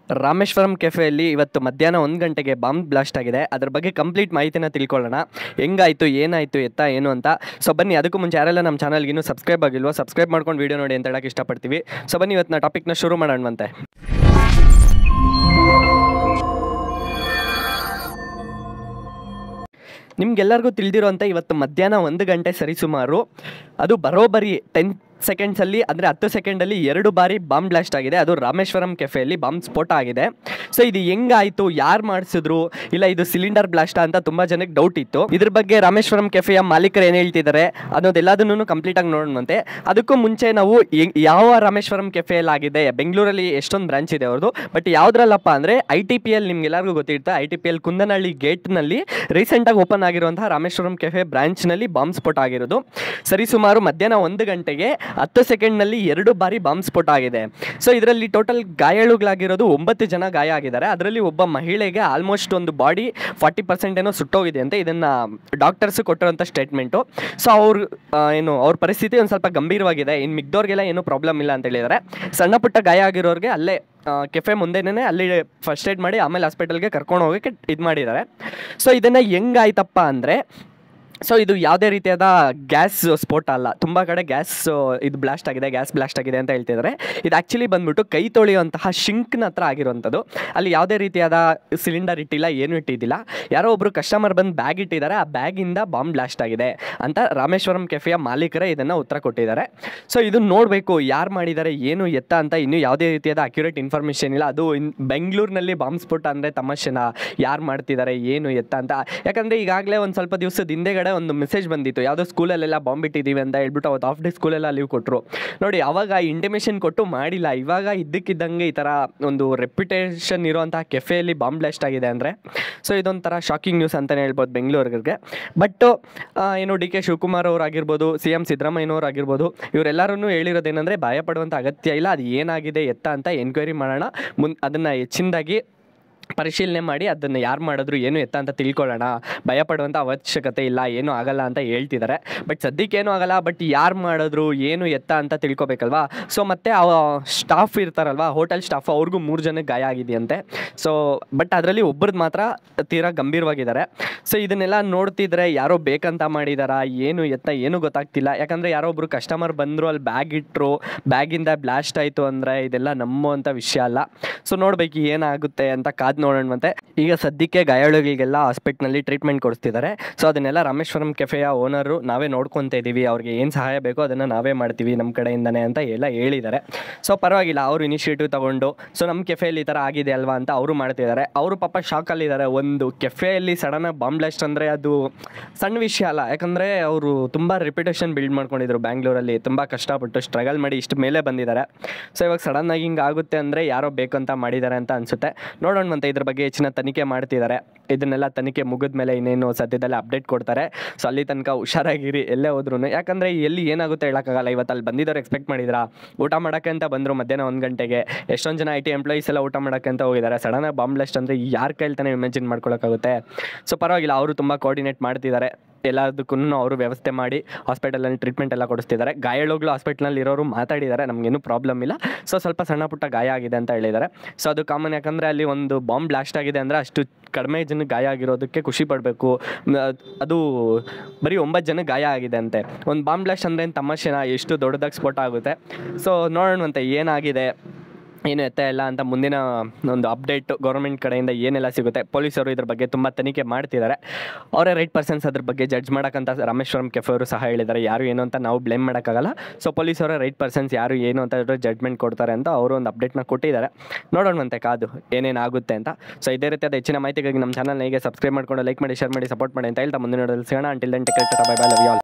ರಾಮೇಶ್ವರಂ ಕೆಫೆಯಲ್ಲಿ ಇವತ್ತು ಮಧ್ಯಾಹ್ನ ಒಂದು ಗಂಟೆಗೆ ಬಾಂಬ್ ಬ್ಲಾಸ್ಟ್ ಆಗಿದೆ ಅದ್ರ ಬಗ್ಗೆ ಕಂಪ್ಲೀಟ್ ಮಾಹಿತಿನ ತಿಳ್ಕೊಳ್ಳೋಣ ಹೆಂಗಾಯಿತು ಏನಾಯಿತು ಎತ್ತ ಏನು ಅಂತ ಸೊ ಬನ್ನಿ ಅದಕ್ಕೂ ಮುಂಚೆ ಯಾರೆಲ್ಲ ನಮ್ಮ ಚಾನಲ್ಗೆ ಇನ್ನೂ ಸಬ್ಸ್ಕ್ರೈಬ್ ಆಗಿಲ್ವೋ ಸಬ್ಸ್ಕ್ರೈಬ್ ಮಾಡ್ಕೊಂಡು ವೀಡಿಯೋ ನೋಡಿ ಅಂತ ಹೇಳಕ್ಕೆ ಇಷ್ಟಪಡ್ತೀವಿ ಸೊ ಬನ್ನಿ ಇವತ್ತು ಟಾಪಿಕ್ನ ಶುರು ಮಾಡೋಣವಂತೆ ನಿಮ್ಗೆಲ್ಲರಿಗೂ ತಿಳಿದಿರೋಂಥ ಇವತ್ತು ಮಧ್ಯಾಹ್ನ ಒಂದು ಗಂಟೆ ಸರಿಸುಮಾರು ಅದು ಬರೋಬ್ಬರಿ ಟೆನ್ ಸೆಕೆಂಡ್ಸಲ್ಲಿ ಅಂದರೆ ಹತ್ತು ಸೆಕೆಂಡಲ್ಲಿ ಎರಡು ಬಾರಿ ಬಾಂಬ್ ಬ್ಲಾಸ್ಟ್ ಆಗಿದೆ ಅದು ರಾಮೇಶ್ವರಂ ಕೆಫೆಯಲ್ಲಿ ಬಾಂಬ್ ಸ್ಫೋಟ ಆಗಿದೆ ಸೊ ಇದು ಹೆಂಗಾಯಿತು ಯಾರು ಮಾಡಿಸಿದ್ರು ಇಲ್ಲ ಇದು ಸಿಲಿಂಡರ್ ಬ್ಲಾಸ್ಟ್ ಅಂತ ತುಂಬ ಜನಕ್ಕೆ ಡೌಟ್ ಇತ್ತು ಇದ್ರ ಬಗ್ಗೆ ರಾಮೇಶ್ವರಂ ಕೆಫೆಯ ಮಾಲೀಕರು ಏನು ಹೇಳ್ತಿದ್ದಾರೆ ಅನ್ನೋದೆಲ್ಲದನ್ನು ಕಂಪ್ಲೀಟಾಗಿ ನೋಡೋಣಂತೆ ಅದಕ್ಕೂ ಮುಂಚೆ ನಾವು ಹೆಂಗ್- ಯಾವ ರಾಮೇಶ್ವರಂ ಕೆಫೆಯಲ್ಲಿ ಆಗಿದೆ ಬೆಂಗಳೂರಲ್ಲಿ ಎಷ್ಟೊಂದು ಬ್ರಾಂಚ್ ಇದೆ ಅವ್ರದ್ದು ಬಟ್ ಯಾವುದ್ರಲ್ಲಪ್ಪ ಅಂದರೆ ಐ ಟಿ ಪಿ ಎಲ್ ನಿಮ್ಗೆಲ್ಲರಿಗೂ ಗೊತ್ತಿರುತ್ತೆ I T P L Kundanahalli ಗೇಟ್ನಲ್ಲಿ ರೀಸೆಂಟಾಗಿ ಓಪನ್ ಆಗಿರುವಂತಹ ರಾಮೇಶ್ವರಂ ಕೆಫೆ ಬ್ರಾಂಚ್ನಲ್ಲಿ ಬಾಂಬ್ ಸ್ಫೋಟ ಆಗಿರೋದು ಸರಿ ಸುಮಾರು ಮಧ್ಯಾಹ್ನ ಒಂದು ಗಂಟೆಗೆ ಹತ್ತು ಸೆಕೆಂಡ್ನಲ್ಲಿ ಎರಡು ಬಾರಿ ಬಾಂಬ್ ಸ್ಫೋಟ ಆಗಿದೆ ಸೊ ಇದರಲ್ಲಿ ಟೋಟಲ್ ಗಾಯಾಳುಗಳಾಗಿರೋದು ಒಂಬತ್ತು ಜನ ಗಾಯ ಆಗಿದ್ದಾರೆ ಅದರಲ್ಲಿ ಒಬ್ಬ ಮಹಿಳೆಗೆ ಆಲ್ಮೋಸ್ಟ್ ಒಂದು ಬಾಡಿ ಫಾರ್ಟಿ ಪರ್ಸೆಂಟ್ ಏನೋ ಸುಟ್ಟೋಗಿದೆ ಅಂತ ಇದನ್ನು ಡಾಕ್ಟರ್ಸ್ ಕೊಟ್ಟಿರೋಂಥ ಸ್ಟೇಟ್ಮೆಂಟು ಸೊ ಅವ್ರ ಆ, ಏನು ಅವ್ರ ಪರಿಸ್ಥಿತಿ ಒಂದು ಸ್ವಲ್ಪ ಗಂಭೀರವಾಗಿದೆ ಇನ್ನು ಮಿಗ್ದವ್ರಿಗೆಲ್ಲ ಏನೂ ಪ್ರಾಬ್ಲಮ್ ಇಲ್ಲ ಅಂತ ಹೇಳಿದ್ದಾರೆ ಸಣ್ಣ ಪುಟ್ಟ ಗಾಯ ಆಗಿರೋರಿಗೆ ಅಲ್ಲೇ ಕೆಫೆ ಮುಂದೆನೇ ಅಲ್ಲಿ ಫಸ್ಟ್ ಏಡ್ ಮಾಡಿ ಆಮೇಲೆ ಹಾಸ್ಪಿಟಲ್ಗೆ ಕರ್ಕೊಂಡು ಹೋಗೋಕ್ಕೆ ಇದು ಮಾಡಿದ್ದಾರೆ ಸೊ ಇದನ್ನು ಹೆಂಗಾಯ್ತಪ್ಪ ಅಂದರೆ ಸೊ ಇದು ಯಾವುದೇ ರೀತಿಯಾದ ಗ್ಯಾಸ್ ಸ್ಫೋಟ ಅಲ್ಲ ತುಂಬ ಕಡೆ ಗ್ಯಾಸ್ ಇದು ಬ್ಲಾಸ್ಟ್ ಆಗಿದೆ ಗ್ಯಾಸ್ ಬ್ಲಾಸ್ಟ್ ಆಗಿದೆ ಅಂತ ಹೇಳ್ತಿದ್ದಾರೆ ಇದು ಆ್ಯಕ್ಚುಲಿ ಬಂದ್ಬಿಟ್ಟು ಕೈ ತೊಳೆಯುವಂತಹ ಶಿಂಕ್ನ ಹತ್ರ ಆಗಿರುವಂಥದ್ದು ಅಲ್ಲಿ ಯಾವುದೇ ರೀತಿಯಾದ ಸಿಲಿಂಡರ್ ಇಟ್ಟಿಲ್ಲ ಏನು ಇಟ್ಟಿದ್ದಿಲ್ಲ ಯಾರೋ ಒಬ್ಬರು ಕಸ್ಟಮರ್ ಬಂದು ಬ್ಯಾಗ್ ಇಟ್ಟಿದ್ದಾರೆ ಆ ಬ್ಯಾಗಿಂದ ಬಾಂಬ್ ಬ್ಲಾಸ್ಟ್ ಆಗಿದೆ ಅಂತ ರಾಮೇಶ್ವರಂ ಕೆಫೆಯ ಮಾಲೀಕರೇ ಇದನ್ನು ಉತ್ತರ ಕೊಟ್ಟಿದ್ದಾರೆ ಸೊ ಇದು ನೋಡಬೇಕು ಯಾರು ಮಾಡಿದ್ದಾರೆ ಏನು ಎತ್ತ ಅಂತ ಇನ್ನೂ ಯಾವುದೇ ರೀತಿಯಾದ ಅಕ್ಯುರೇಟ್ ಇನ್ಫಾರ್ಮೇಷನ್ ಇಲ್ಲ ಅದು ಇನ್ ಬೆಂಗಳೂರಿನಲ್ಲಿ ಬಾಂಬ್ ಸ್ಫೋಟ ಅಂದರೆ ತಮಾಷೆನ ಯಾರು ಮಾಡ್ತಿದ್ದಾರೆ ಏನು ಎತ್ತ ಅಂತ ಯಾಕಂದರೆ ಈಗಾಗಲೇ ಒಂದು ಸ್ವಲ್ಪ ದಿವಸದ ಹಿಂದೆಗಡೆ ಒಂದು ಮೆಸೇಜ್ ಬಂದಿತ್ತು ಯಾವುದೋ ಸ್ಕೂಲಲ್ಲೆಲ್ಲ ಬಾಂಬ್ ಇಟ್ಟಿದ್ದೀವಿ ಅಂತ ಹೇಳ್ಬಿಟ್ಟು ಅವತ್ತು ಆಫ್ ಡೇ ಸ್ಕೂಲೆಲ್ಲ ಲೀವ್ ಕೊಟ್ಟರು ನೋಡಿ ಅವಾಗ ಇಂಟಿಮೇಷನ್ ಕೊಟ್ಟು ಮಾಡಿಲ್ಲ ಇವಾಗ ಇದ್ದಕ್ಕಿದ್ದಂಗೆ ಈ ಥರ ಒಂದು ರೆಪ್ಯುಟೇಷನ್ ಇರುವಂತಹ ಕೆಫೆಯಲ್ಲಿ ಬಾಂಬ್ ಬ್ಲಾಸ್ಟ್ ಆಗಿದೆ ಅಂದರೆ ಸೊ ಇದೊಂಥರ ಶಾಕಿಂಗ್ ನ್ಯೂಸ್ ಅಂತಲೇ ಹೇಳ್ಬೋದು ಬೆಂಗಳೂರಿಗೆ ಬಟ್ ಏನು ಡಿ ಕೆ ಶಿವಕುಮಾರ್ ಅವರಾಗಿರ್ಬೋದು ಸಿ ಎಂ ಸಿದ್ದರಾಮಯ್ಯನವ್ರು ಆಗಿರ್ಬೋದು ಇವರೆಲ್ಲರೂ ಹೇಳಿರೋದೇನೆಂದರೆ ಭಯ ಪಡುವಂಥ ಅಗತ್ಯ ಇಲ್ಲ ಅದು ಏನಾಗಿದೆ ಎತ್ತ ಅಂತ ಎನ್ಕ್ವೈರಿ ಮಾಡೋಣ ಮುನ್ ಅದನ್ನು ಹೆಚ್ಚಿನದಾಗಿ ಪರಿಶೀಲನೆ ಮಾಡಿ ಅದನ್ನು ಯಾರು ಮಾಡಿದ್ರು ಏನು ಎತ್ತ ಅಂತ ತಿಳ್ಕೊಳ್ಳೋಣ ಭಯ ಪಡುವಂಥ ಅವಶ್ಯಕತೆ ಇಲ್ಲ ಏನೂ ಆಗಲ್ಲ ಅಂತ ಹೇಳ್ತಿದ್ದಾರೆ ಬಟ್ ಸದ್ಯಕ್ಕೆ ಏನೂ ಆಗಲ್ಲ ಬಟ್ ಯಾರು ಮಾಡಿದ್ರು ಏನು ಎತ್ತ ಅಂತ ತಿಳ್ಕೊಬೇಕಲ್ವಾ ಸೊ ಮತ್ತು ಆ ಸ್ಟಾಫ್ ಇರ್ತಾರಲ್ವಾ ಹೋಟೆಲ್ ಸ್ಟಾಫ್ ಅವ್ರಿಗೂ ಮೂರು ಜನಕ್ಕೆ ಗಾಯ ಆಗಿದೆಯಂತೆ ಸೊ ಬಟ್ ಅದರಲ್ಲಿ ಒಬ್ರದ್ದು ಮಾತ್ರ ತೀರಾ ಗಂಭೀರವಾಗಿದ್ದಾರೆ ಸೊ ಇದನ್ನೆಲ್ಲ ನೋಡ್ತಿದ್ರೆ ಯಾರೋ ಬೇಕಂತ ಮಾಡಿದಾರಾ ಏನು ಎತ್ತ ಏನೂ ಗೊತ್ತಾಗ್ತಿಲ್ಲ ಯಾಕಂದರೆ ಯಾರೋ ಒಬ್ರು ಕಸ್ಟಮರ್ ಬಂದರು ಅಲ್ಲಿ ಬ್ಯಾಗ್ ಇಟ್ಟರು ಬ್ಯಾಗಿಂದ ಬ್ಲಾಸ್ಟ್ ಆಯಿತು ಅಂದರೆ ಇದೆಲ್ಲ ನಂಬುವಂಥ ವಿಷಯ ಅಲ್ಲ ಸೊ ನೋಡ್ಬೇಕು ಏನಾಗುತ್ತೆ ಅಂತ ಕಾದು ನೋಡೋಣವಂತೆ ಈಗ ಸದ್ಯಕ್ಕೆ ಗಾಯಾಳುಗಳಿಗೆಲ್ಲ ಹಾಸ್ಪಿಟ್ಲಲ್ಲಿ ಟ್ರೀಟ್ಮೆಂಟ್ ಕೊಡಿಸ್ತಿದ್ದಾರೆ ಸೊ ಅದನ್ನೆಲ್ಲ ರಾಮೇಶ್ವರಂ ಕೆಫೆಯ ಓನರು ನಾವೇ ನೋಡ್ಕೊತಾ ಇದ್ದೀವಿ ಅವ್ರಿಗೆ ಏನು ಸಹಾಯ ಬೇಕೋ ಅದನ್ನು ನಾವೇ ಮಾಡ್ತೀವಿ ನಮ್ಮ ಕಡೆಯಿಂದನೇ ಅಂತ ಎಲ್ಲ ಹೇಳಿದ್ದಾರೆ ಸೊ ಪರವಾಗಿಲ್ಲ ಅವರು ಇನಿಷಿಯೇಟಿವ್ ತಗೊಂಡು ಸೊ ನಮ್ಮ ಕೆಫೆಯಲ್ಲಿ ಈ ಥರ ಆಗಿದೆ ಅಲ್ವಾ ಅಂತ ಅವರು ಮಾಡ್ತಿದ್ದಾರೆ ಅವರು ಪಾಪ ಶಾಕಲ್ಲಿದ್ದಾರೆ ಒಂದು ಕೆಫೆಯಲ್ಲಿ ಸಡನ್ನಾಗಿ ಬಾಂಬ್ ಬ್ಲಾಸ್ಟ್ ಅಂದರೆ ಅದು ಸಣ್ಣ ವಿಷಯ ಅಲ್ಲ ಯಾಕಂದರೆ ಅವರು ತುಂಬ ರೆಪ್ಯುಟೇಷನ್ ಬಿಲ್ಡ್ ಮಾಡ್ಕೊಂಡಿದ್ರು ಬ್ಯಾಂಗ್ಳೂರಲ್ಲಿ ತುಂಬ ಕಷ್ಟಪಟ್ಟು ಸ್ಟ್ರಗಲ್ ಮಾಡಿ ಇಷ್ಟು ಮೇಲೆ ಬಂದಿದ್ದಾರೆ ಸೊ ಇವಾಗ ಸಡನ್ನಾಗಿ ಹಿಂಗೆ ಆಗುತ್ತೆ ಅಂದರೆ ಯಾರೋ ಬೇಕಂತ ಮಾಡಿದ್ದಾರೆ ಅಂತ ಅನಿಸುತ್ತೆ ನೋಡೋಣ ಮತ್ತೆ ಇದ್ರ ಬಗ್ಗೆ ಹೆಚ್ಚಿನ ತನಿಖೆ ಮಾಡ್ತಿದ್ದಾರೆ ಇದನ್ನೆಲ್ಲ ತನಿಖೆ ಮುಗಿದ ಮೇಲೆ ಇನ್ನೇನು ಸದ್ಯದಲ್ಲೇ ಅಪ್ಡೇಟ್ ಕೊಡ್ತಾರೆ ಸೊ ಅಲ್ಲಿ ತನಕ ಹುಷಾರಾಗಿರಿ ಎಲ್ಲೇ ಹೋದ್ರೂ ಯಾಕಂದರೆ ಎಲ್ಲಿ ಏನಾಗುತ್ತೆ ಹೇಳೋಕ್ಕಾಗಲ್ಲ ಇವತ್ತು ಅಲ್ಲಿ ಬಂದಿದ್ದವ್ರು ಎಕ್ಸ್ಪೆಕ್ಟ್ ಮಾಡಿದ್ರಾ ಊಟ ಮಾಡೋಕ್ಕೆ ಅಂತ ಬಂದರು ಮಧ್ಯಾಹ್ನ ಒಂದು ಗಂಟೆಗೆ ಎಷ್ಟೊಂದು ಜನ ಐ ಟಿ ಎಂಪ್ಲಾಯೀಸ್ ಎಲ್ಲ ಊಟ ಮಾಡೋಕ್ಕೆ ಅಂತ ಹೋಗಿದ್ದಾರೆ ಸಡನ್ನಾಗಿ ಬಾಂಬ್ ಬ್ಲಾಸ್ಟ್ ಅಂದರೆ ಯಾರ ಕೈಲಿ ತಾನೇ ಇಮ್ಯಾಜಿನ್ ಮಾಡ್ಕೊಳಕ್ಕಾಗುತ್ತೆ ಸೊ ಪರವಾಗಿಲ್ಲ ಅವರು ತುಂಬ ಕೋಆರ್ಡಿನೇಟ್ ಮಾಡ್ತಿದ್ದಾರೆ ಎಲ್ಲದಕ್ಕೂ ಅವರು ವ್ಯವಸ್ಥೆ ಮಾಡಿ ಹಾಸ್ಪಿಟಲಲ್ಲಿ ಟ್ರೀಟ್ಮೆಂಟ್ ಎಲ್ಲ ಕೊಡಿಸ್ತಿದ್ದಾರೆ ಗಾಯಾಳುಗಳು ಹಾಸ್ಪಿಟ್ಲಲ್ಲಿ ಇರೋರು ಮಾತಾಡಿದ್ದಾರೆ ನಮಗೇನು ಪ್ರಾಬ್ಲಮ್ ಇಲ್ಲ ಸೊ ಸ್ವಲ್ಪ ಸಣ್ಣ ಪುಟ್ಟ ಗಾಯ ಆಗಿದೆ ಅಂತ ಹೇಳಿದ್ದಾರೆ ಸೊ ಅದು ಕಾಮನ್ ಯಾಕಂದರೆ ಅಲ್ಲಿ ಒಂದು ಬಾಂಬ್ ಬ್ಲಾಸ್ಟ್ ಆಗಿದೆ ಅಂದರೆ ಅಷ್ಟು ಕಡಿಮೆ ಜನಕ್ಕೆ ಗಾಯ ಆಗಿರೋದಕ್ಕೆ ಖುಷಿ ಪಡಬೇಕು ಅದು ಬರೀ ಒಂಬತ್ತು ಜನಕ್ಕೆ ಗಾಯ ಆಗಿದೆ ಅಂತೆ ಒಂದು ಬಾಂಬ್ ಬ್ಲಾಸ್ಟ್ ಅಂದರೆ ಏನು ತಮಾಷೆನ ಎಷ್ಟು ದೊಡ್ಡದಾಗಿ ಸ್ಫೋಟ ಆಗುತ್ತೆ ಸೊ ನೋಡೋಣವಂತೆ ಏನಾಗಿದೆ ಏನು ಎತ್ತ ಇಲ್ಲ ಅಂತ ಮುಂದಿನ ಒಂದು ಅಪ್ಡೇಟ್ ಗೌರ್ಮೆಂಟ್ ಕಡೆಯಿಂದ ಏನೆಲ್ಲ ಸಿಗುತ್ತೆ ಪೊಲೀಸರು ಇದ್ರ ಬಗ್ಗೆ ತುಂಬ ತನಿಖೆ ಮಾಡ್ತಿದ್ದಾರೆ ಅವರೇ ರೈಟ್ ಪರ್ಸನ್ಸ್ ಅದ್ರ ಬಗ್ಗೆ ಜಡ್ಜ್ ಮಾಡೋಕ್ಕಂತ ರಾಮೇಶ್ವರಂ ಕೆಫೆ ಅವರು ಸಹ ಹೇಳಿದ್ದಾರೆ ಯಾರು ಏನು ಅಂತ ನಾವು ಬ್ಲೇಮ್ ಮಾಡೋಕ್ಕಾಗಲ್ಲ ಸೊ ಪೊಲೀಸವರೇ ರೈಟ್ ಪರ್ಸನ್ಸ್ ಯಾರು ಏನು ಅಂತ ಜಡ್ಜ್ಮೆಂಟ್ ಕೊಡ್ತಾರೆ ಅಂತ ಅವರು ಒಂದು ಅಪ್ಡೇಟ್ನ ಕೊಟ್ಟಿದ್ದಾರೆ ನೋಡೋಣವಂತೆ ಕಾದು ಏನೇನಾಗುತ್ತೆ ಅಂತ ಸೊ ಇದೇ ರೀತಿಯಾದ ಹೆಚ್ಚಿನ ಮಾಹಿತಿಗಾಗಿ ನಮ್ಮ ಚಾನಲ್ನ ಹೀಗೆ ಸಬ್ಸ್ಕ್ರೈಬ್ ಮಾಡ್ಕೊಂಡು ಲೈಕ್ ಮಾಡಿ ಶೇರ್ ಮಾಡಿ ಸಪೋರ್ಟ್ ಮಾಡಿ ಅಂತ ಹೇಳ್ತಾ ಮುಂದಿನ ನೋಡೋದು ಸಿಗೋಣ until then take bye bye love you all